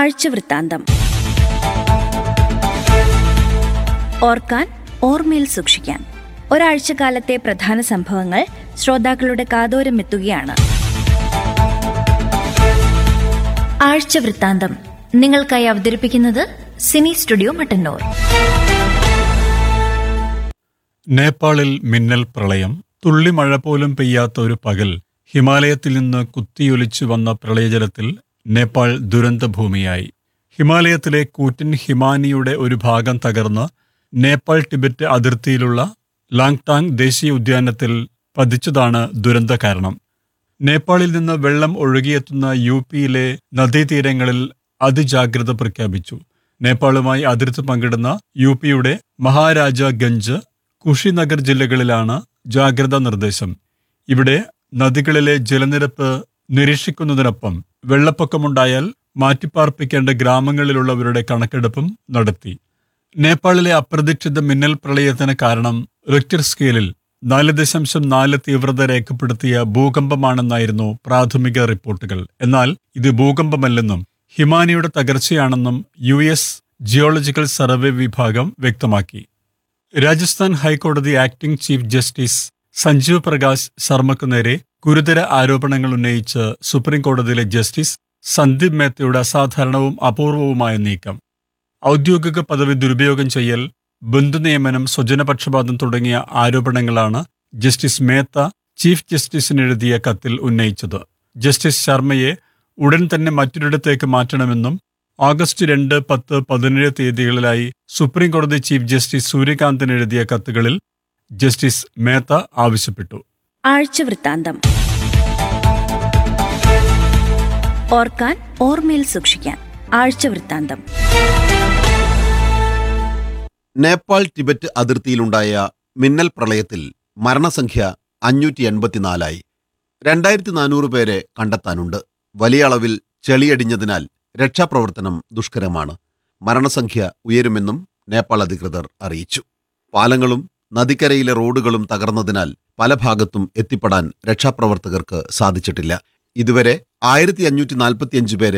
ആഴ്ചവൃത്താന്തം ഓർക്കാൻ ഓർമ്മയിൽ സൂക്ഷിക്കാൻ ഒരാഴ്ചക്കാലത്തെ പ്രധാന സംഭവങ്ങൾ ശ്രോതാക്കളുടെ കാതോരം എത്തുകയാണ് ആഴ്ചവൃത്താന്തം നിങ്ങൾക്കായി അവതരിപ്പിക്കുന്നത് സിനി സ്റ്റുഡിയോ മട്ടന്നൂർ നേപ്പാളിൽ മിന്നൽ പ്രളയം തുള്ളിമഴ പോലും പെയ്യാത്ത ഒരു പകൽ ഹിമാലയത്തിൽ നിന്ന് കുത്തിയൊലിച്ചു വന്ന പ്രളയജലത്തിൽ നേപ്പാൾ ദുരന്തഭൂമിയായി ഹിമാലയത്തിലെ കൂറ്റൻ ഹിമാനിയുടെ ഒരു ഭാഗം തകർന്ന് നേപ്പാൾ ടിബറ്റ് അതിർത്തിയിലുള്ള ലാങ്ടാങ് ദേശീയ ഉദ്യാനത്തിൽ പതിച്ചതാണ് ദുരന്ത കാരണം നേപ്പാളിൽ നിന്ന് വെള്ളം ഒഴുകിയെത്തുന്ന യു പിയിലെ നദീതീരങ്ങളിൽ അതിജാഗ്രത പ്രഖ്യാപിച്ചു നേപ്പാളുമായി അതിർത്തി പങ്കിടുന്ന യു പിയുടെ മഹാരാജാഗഞ്ച് കുഷിനഗർ ജില്ലകളിലാണ് ജാഗ്രതാ നിർദ്ദേശം ഇവിടെ നദികളിലെ ജലനിരപ്പ് നിരീക്ഷിക്കുന്നതിനൊപ്പം വെള്ളപ്പൊക്കമുണ്ടായാൽ മാറ്റിപ്പാർപ്പിക്കേണ്ട ഗ്രാമങ്ങളിലുള്ളവരുടെ കണക്കെടുപ്പും നടത്തി നേപ്പാളിലെ അപ്രതീക്ഷിത മിന്നൽ പ്രളയത്തിന് കാരണം റിക്ടർ സ്കെയിലിൽ നാല് ദശാംശം നാല് തീവ്രത രേഖപ്പെടുത്തിയ ഭൂകമ്പമാണെന്നായിരുന്നു പ്രാഥമിക റിപ്പോർട്ടുകൾ എന്നാൽ ഇത് ഭൂകമ്പമല്ലെന്നും ഹിമാനിയുടെ തകർച്ചയാണെന്നും യു എസ് ജിയോളജിക്കൽ സർവേ വിഭാഗം വ്യക്തമാക്കി രാജസ്ഥാൻ ഹൈക്കോടതി acting chief justice Sanjeev Prakash ശർമ്മക്കു നേരെ ഗുരുതര ആരോപണങ്ങൾ ഉന്നയിച്ച് സുപ്രീം കോടതിയിലെ ജസ്റ്റിസ് സന്ദീപ് മേത്തയുടെ അസാധാരണവും അപൂർവവുമായ നീക്കം ഔദ്യോഗിക പദവി ദുരുപയോഗം ചെയ്യൽ ബന്ധുനിയമനം സ്വജനപക്ഷപാതം തുടങ്ങിയ ആരോപണങ്ങളാണ് ജസ്റ്റിസ് മേത്ത ചീഫ് ജസ്റ്റിസിന് എഴുതിയ കത്തിൽ ഉന്നയിച്ചത് ജസ്റ്റിസ് ശർമ്മയെ ഉടൻ തന്നെ മറ്റൊരിടത്തേക്ക് മാറ്റണമെന്നും ഓഗസ്റ്റ് രണ്ട് പത്ത് പതിനേഴ് തീയതികളിലായി സുപ്രീം കോടതി ചീഫ് ജസ്റ്റിസ് സൂര്യകാന്തിന് എഴുതിയ കത്തുകളിൽ ജസ്റ്റിസ് മേത്ത ആവശ്യപ്പെട്ടു ആഴ്ചവൃത്താന്തം ഓർക്കാൻ ഓർമ്മയിൽ സൂക്ഷിക്കാൻ ആഴ്ചവൃത്താന്തം നേപ്പാൾ ടിബറ്റ് അതിർത്തിയിലുണ്ടായ മിന്നൽ പ്രളയത്തിൽ മരണസംഖ്യ അഞ്ഞൂറ്റി എൺപത്തിനാലായി രണ്ടായിരത്തി നാനൂറ് പേരെ കണ്ടെത്താനുണ്ട് വലിയ അളവിൽ ചെളിയടിഞ്ഞതിനാൽ രക്ഷാപ്രവർത്തനം ദുഷ്കരമാണ് മരണസംഖ്യ ഉയരുമെന്നും നേപ്പാൾ അധികൃതർ അറിയിച്ചു പാലങ്ങളും നദിക്കരയിലെ റോഡുകളും തകർന്നതിനാൽ പല ഭാഗത്തും എത്തിപ്പെടാൻ രക്ഷാപ്രവർത്തകർക്ക് സാധിച്ചിട്ടില്ല ഇതുവരെ ആയിരത്തി അഞ്ഞൂറ്റി നാൽപ്പത്തിയഞ്ച് പേരെ